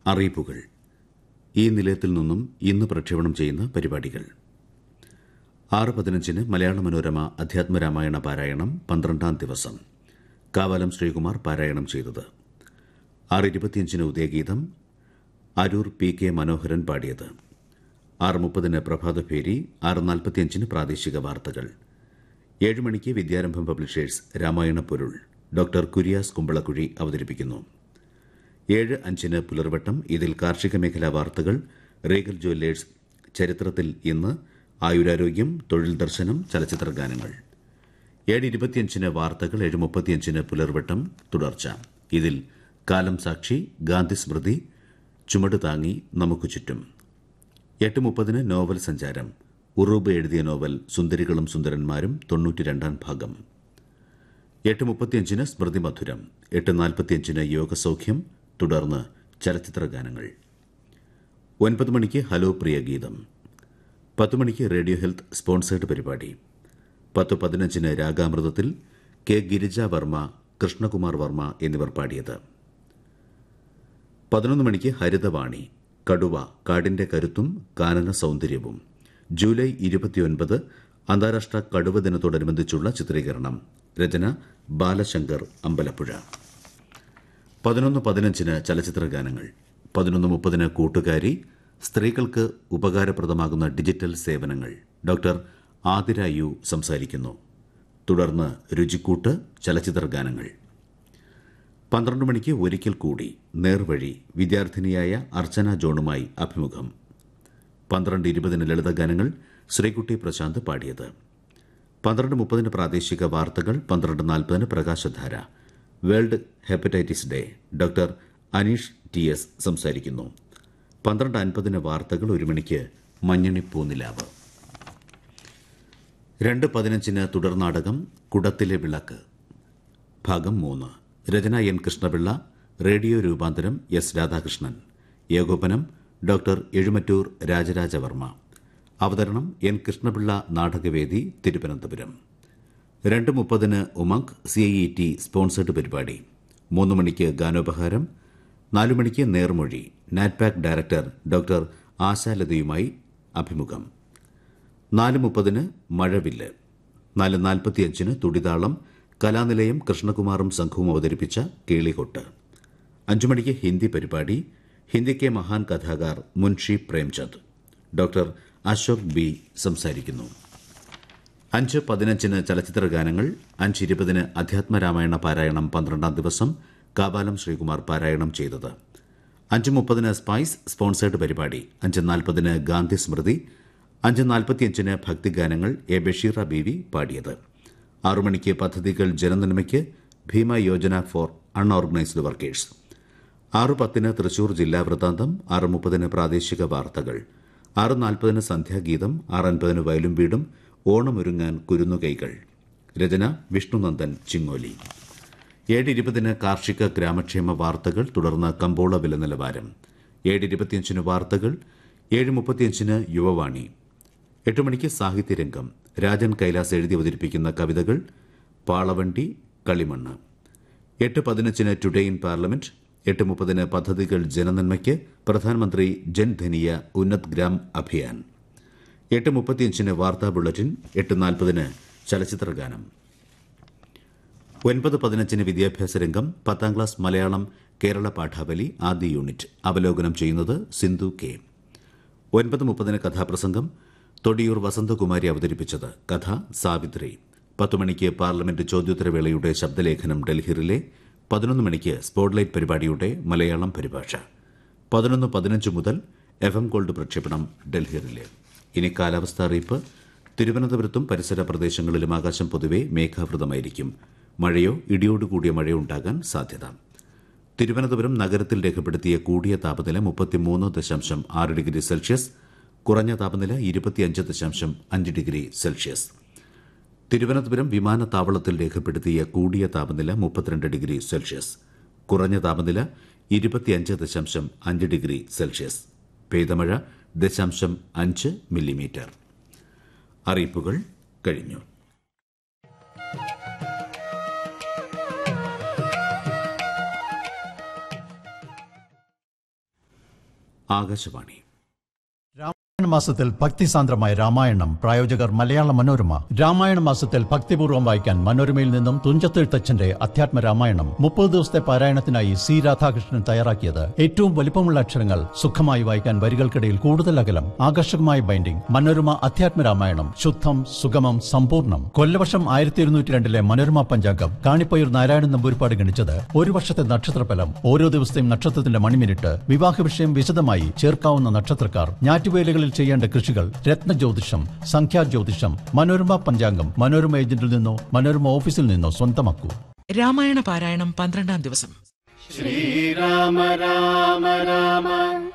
അറിയിപ്പുകൾ ഈ നിലയത്തിൽ നിന്നും ഇന്ന് പ്രക്ഷേപണം ചെയ്യുന്ന പരിപാടികൾ ആറ് പതിനഞ്ചിന് മലയാള മനോരമ അധ്യാത്മരാമായണ പാരായണം പന്ത്രണ്ടാം ദിവസം കാവാലം ശ്രീകുമാർ പാരായണം ചെയ്തത് ആറ് ഇരുപത്തിയഞ്ചിന് ഉദയഗീതം അരൂർ പി കെ മനോഹരൻ പാടിയത് ആറ് മുപ്പതിന് പ്രഭാതഭേരി ആറ് നാൽപ്പത്തിയഞ്ചിന് പ്രാദേശിക വാർത്തകൾ ഏഴ് മണിക്ക് വിദ്യാരംഭം പബ്ലിഷേഴ്സ് രാമായണ പൊരുൾ ഡോക്ടർ കുര്യാസ് കുമ്പളക്കുഴി അവതരിപ്പിക്കുന്നു ഏഴ് അഞ്ചിന് പുലർവട്ടം ഇതിൽ കാർഷിക മേഖലാ വാർത്തകൾ റീഗൽ ജ്വല്ലേഴ്സ് ചരിത്രത്തിൽ ഇന്ന് ആയുരാരോഗ്യം തൊഴിൽ ദർശനം ചലച്ചിത്ര ഗാനങ്ങൾ ഏഴ് ഇരുപത്തിയഞ്ചിന് വാർത്തകൾ ഏഴ് മുപ്പത്തിയഞ്ചിന് പുലർവട്ടം തുടർച്ച ഇതിൽ കാലം സാക്ഷി ഗാന്ധി സ്മൃതി ചുമട് താങ്ങി നമുക്ക് ചുറ്റും എട്ട് മുപ്പതിന് നോവൽ സഞ്ചാരം ഉറൂബ് എഴുതിയ നോവൽ സുന്ദരികളും സുന്ദരന്മാരും തൊണ്ണൂറ്റിരണ്ടാം ഭാഗം എട്ട് മുപ്പത്തിയഞ്ചിന് സ്മൃതി മധുരം എട്ട് നാൽപ്പത്തിയഞ്ചിന് യോഗസൗഖ്യം തുടർന്ന് ചലച്ചിത്ര ഗാനങ്ങൾ ഒൻപത് മണിക്ക് ഹലോ പ്രിയ ഗീതം പത്ത് മണിക്ക് റേഡിയോ ഹെൽത്ത് സ്പോൺസേഡ് പരിപാടി പത്ത് പതിനഞ്ചിന് രാഗാമൃതത്തിൽ കെ ഗിരിജ വർമ്മ കൃഷ്ണകുമാർ വർമ്മ എന്നിവർ പാടിയത് പതിനൊന്ന് മണിക്ക് ഹരിതവാണി കടുവ കാടിന്റെ കരുത്തും കാനന സൗന്ദര്യവും ജൂലൈ ഇരുപത്തിയൊൻപത് അന്താരാഷ്ട്ര കടുവ ദിനത്തോടനുബന്ധിച്ചുള്ള ചിത്രീകരണം രചന ബാലശങ്കർ അമ്പലപ്പുഴ പതിനൊന്ന് പതിനഞ്ചിന് ചലച്ചിത്ര ഗാനങ്ങൾ പതിനൊന്ന് മുപ്പതിന് കൂട്ടുകാരി സ്ത്രീകൾക്ക് ഉപകാരപ്രദമാകുന്ന ഡിജിറ്റൽ സേവനങ്ങൾ ഡോക്ടർ ആതിര യു സംസാരിക്കുന്നു തുടർന്ന് രുചിക്കൂട്ട് ചലച്ചിത്ര ഗാനങ്ങൾ പന്ത്രണ്ട് മണിക്ക് ഒരിക്കൽ കൂടി നേർവഴി വിദ്യാർത്ഥിനിയായ അർച്ചന ജോണുമായി അഭിമുഖം പന്ത്രണ്ട് ഇരുപതിന് ലളിതഗാനങ്ങൾ ശ്രീകുട്ടി പ്രശാന്ത് പാടിയത് പന്ത്രണ്ട് മുപ്പതിന് പ്രാദേശിക വാർത്തകൾ പന്ത്രണ്ട് നാൽപ്പതിന് പ്രകാശധാര World Hepatitis Day doctor Aneesh T S സംസാരിക്കുന്നു പന്ത്രണ്ട് അൻപതിന് വാർത്തകൾ ഒരു മണിക്ക് മഞ്ഞണി പൂനിലാവ് രണ്ട് പതിനഞ്ചിന് തുടർനാടകം കുടത്തിലെ വിളക്ക് ഭാഗം മൂന്ന് രചന എൻ കൃഷ്ണപിള്ള റേഡിയോ രൂപാന്തരം എസ് രാധാകൃഷ്ണൻ ഏകോപനം ഡോക്ടർ എഴുമറ്റൂർ രാജരാജവർമ്മ അവതരണം എൻ കൃഷ്ണപിള്ള നാടകവേദി തിരുവനന്തപുരം രണ്ട് മുപ്പതിന് ഉമംഗ് സിഐഇ ടി സ്പോൺസേഡ് പരിപാടി മൂന്ന് മണിക്ക് ഗാനോപഹാരം നാലു മണിക്ക് നേർമൊഴി നാറ്റ്പാക് ഡയറക്ടർ ഡോക്ടർ ആശാലതയുമായി അഭിമുഖം നാല് മുപ്പതിന് മഴവില്ല് നാല് നാൽപ്പത്തിയഞ്ചിന് തുടിതാളം കലാനിലയം കൃഷ്ണകുമാറും സംഘവും അവതരിപ്പിച്ച കേളികൊട്ട് അഞ്ചു മണിക്ക് ഹിന്ദി പരിപാടി ഹിന്ദിക്ക് മഹാൻ കഥാകാർ മുൻഷി പ്രേംചന്ദ് ഡോക്ടർ അശോക് ബി സംസാരിക്കുന്നു അഞ്ച് പതിനഞ്ചിന് ചലച്ചിത്ര ഗാനങ്ങൾ അഞ്ച് ഇരുപതിന് അധ്യാത്മരാമായണ പാരായണം പന്ത്രണ്ടാം ദിവസം കാവാലം ശ്രീകുമാർ പാരായണം ചെയ്തത് അഞ്ച് മുപ്പതിന് സ്പൈസ് സ്പോൺസേഡ് പരിപാടി അഞ്ച് നാൽപ്പതിന് ഗാന്ധി സ്മൃതി അഞ്ച് നാൽപ്പത്തിയഞ്ചിന് ഭക്തിഗാനങ്ങൾ എ ബഷീറ ബീവി പാടിയത് ആറു മണിക്ക് പദ്ധതികൾ ജനനന്മയ്ക്ക് Bima Yojana for unorganised workers ആറ് പത്തിന് തൃശൂർ ജില്ലാ വൃത്താന്തം ആറ് മുപ്പതിന് പ്രാദേശിക വാർത്തകൾ ആറ് നാൽപ്പതിന് സന്ധ്യാഗീതം ആറ് അൻപതിന് വയലും വീടും ഓണമൊരുങ്ങാൻ കുരുന്നുകൈകൾ രചന വിഷ്ണുനന്ദൻ ചിങ്ങോലി ഏഴ് ഇരുപതിന് കാർഷിക ഗ്രാമക്ഷേമ വാർത്തകൾ തുടർന്ന് കമ്പോള വില നിലവാരം ഏഴ് ഇരുപത്തിയഞ്ചിന് വാർത്തകൾ ഏഴ് മുപ്പത്തിയഞ്ചിന് യുവവാണി എട്ട് മണിക്ക് സാഹിത്യരംഗം രാജൻ കൈലാസ് എഴുതി അവതരിപ്പിക്കുന്ന കവിതകൾ പാളവണ്ടി കളിമണ്ണ് എട്ട് പതിനഞ്ചിന് ടുഡേ ഇൻ പാർലമെന്റ് എട്ട് മുപ്പതിന് പദ്ധതികൾ ജനനന്മയ്ക്ക് പ്രധാനമന്ത്രി ജൻധനിയ ഉന്നത് ഗ്രാം അഭിയാൻ എട്ട് മുപ്പത്തിയഞ്ചിന് വാർത്താ ബുള്ളറ്റിൻ എട്ട് നാൽപ്പതിന് ചലച്ചിത്ര ഗാനം ഒൻപത് പതിനഞ്ചിന് വിദ്യാഭ്യാസ രംഗം പത്താം ക്ലാസ് മലയാളം കേരള പാഠാവലി ആദ്യ യൂണിറ്റ് അവലോകനം ചെയ്യുന്നത് സിന്ധു കെ ഒൻപത് മുപ്പതിന് കഥാപ്രസംഗം തൊടിയൂർ വസന്തകുമാരി അവതരിപ്പിച്ചത് കഥ സാവിത്രി പത്ത് മണിക്ക് പാർലമെന്റ് ചോദ്യോത്തരവേളയുടെ ശബ്ദലേഖനം ഡൽഹിയിലെ പതിനൊന്ന് മണിക്ക് സ്പോട്ട്ലൈറ്റ് പരിപാടിയുടെ മലയാളം പരിഭാഷ പതിനൊന്ന് പതിനഞ്ച് മുതൽ എഫ് എം ഗോൾഡ് പ്രക്ഷേപണം ഡൽഹിയിലെ ഇനി കാലാവസ്ഥ അറിയിപ്പ് തിരുവനന്തപുരത്തും പരിസര പ്രദേശങ്ങളിലും ആകാശം പൊതുവെ മേഘാവൃതമായിരിക്കും മഴയോ ഇടിയോടുകൂടിയ മഴയോ ഉണ്ടാകാൻ സാധ്യത തിരുവനന്തപുരം നഗരത്തിൽ രേഖപ്പെടുത്തിയ കൂടിയ താപനില മുപ്പത്തിമൂന്ന് ദശാംശം ആറ് ഡിഗ്രി സെൽഷ്യസ് കുറഞ്ഞ താപനില ഇരുപത്തിയഞ്ച് ദശാംശം അഞ്ച് ഡിഗ്രി സെൽഷ്യസ് തിരുവനന്തപുരം വിമാനത്താവളത്തിൽ രേഖപ്പെടുത്തിയ കൂടിയ താപനില മുപ്പത്തിരണ്ട് ഡിഗ്രി സെൽഷ്യസ് കുറഞ്ഞ താപനില ഇരുപത്തിയഞ്ച് ദശാംശം അഞ്ച് ഡിഗ്രി സെൽഷ്യസ് പെയ്തമഴ ദശാംശം അഞ്ച് മില്ലിമീറ്റർ അറിയിപ്പുകൾ കഴിഞ്ഞു ആകാശവാണി രാമായണ മാസത്തിൽ ഭക്തിസാന്ദ്രമായ രാമായണം പ്രായോജകർ മലയാള മനോരമ രാമായണ മാസത്തിൽ ഭക്തിപൂർവ്വം വായിക്കാൻ മനോരമയിൽ നിന്നും തുഞ്ചത്തെഴുത്തച്ഛന്റെ അധ്യാത്മ രാമായണം മുപ്പത് ദിവസത്തെ പാരായണത്തിനായി സി രാധാകൃഷ്ണൻ തയ്യാറാക്കിയത് ഏറ്റവും വലിപ്പമുള്ള അക്ഷരങ്ങൾ സുഖമായി വായിക്കാൻ വരികൾക്കിടയിൽ കൂടുതൽ അകലം ആകർഷകമായ ബൈൻഡിംഗ് മനോരമ അധ്യാത്മ രാമായണം ശുദ്ധം സുഗമം സമ്പൂർണ്ണം കൊല്ലവർഷം ആയിരത്തി ഇരുന്നൂറ്റി രണ്ടിലെ മനോരമ പഞ്ചാംഗം കാണിപ്പയ്യൂർ നാരായണൻ നമ്പൂരിപ്പാട് ഗണിച്ചത് ഒരു വർഷത്തെ നക്ഷത്രഫലം ഓരോ ദിവസത്തെയും നക്ഷത്രത്തിന്റെ മണിമിനിറ്റ് വിവാഹ വിഷയം വിശദമായി ചേർക്കാവുന്ന നക്ഷത്രക്കാർ ഞാറ്റുവേലകളിൽ ചെയ്യേണ്ട കൃഷികൾ രത്നജ്യോതിഷം സംഖ്യാജ്യോതിഷം മനോരമ പഞ്ചാംഗം മനോരമ ഏജന്റിൽ നിന്നോ മനോരമ ഓഫീസിൽ നിന്നോ സ്വന്തമാക്കൂ രാമായണ പാരായണം പന്ത്രണ്ടാം ദിവസം ശ്രീരാമ രാമ രാമ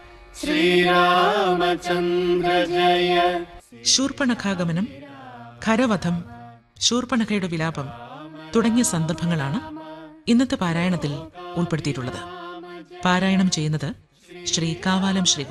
ശ്രീരാമചന്ദ്ര ജയ ശൂർപ്പണഖാഗമനം ഖരവധം ശൂർപ്പണഖയുടെ വിലാപം തുടങ്ങിയ സന്ദർഭങ്ങളാണ് ഇന്നത്തെ പാരായണത്തിൽ ഉൾപ്പെടുത്തിയിട്ടുള്ളത് പാരായണം ചെയ്യുന്നത് ശ്രീ കാവാലം ശ്രീ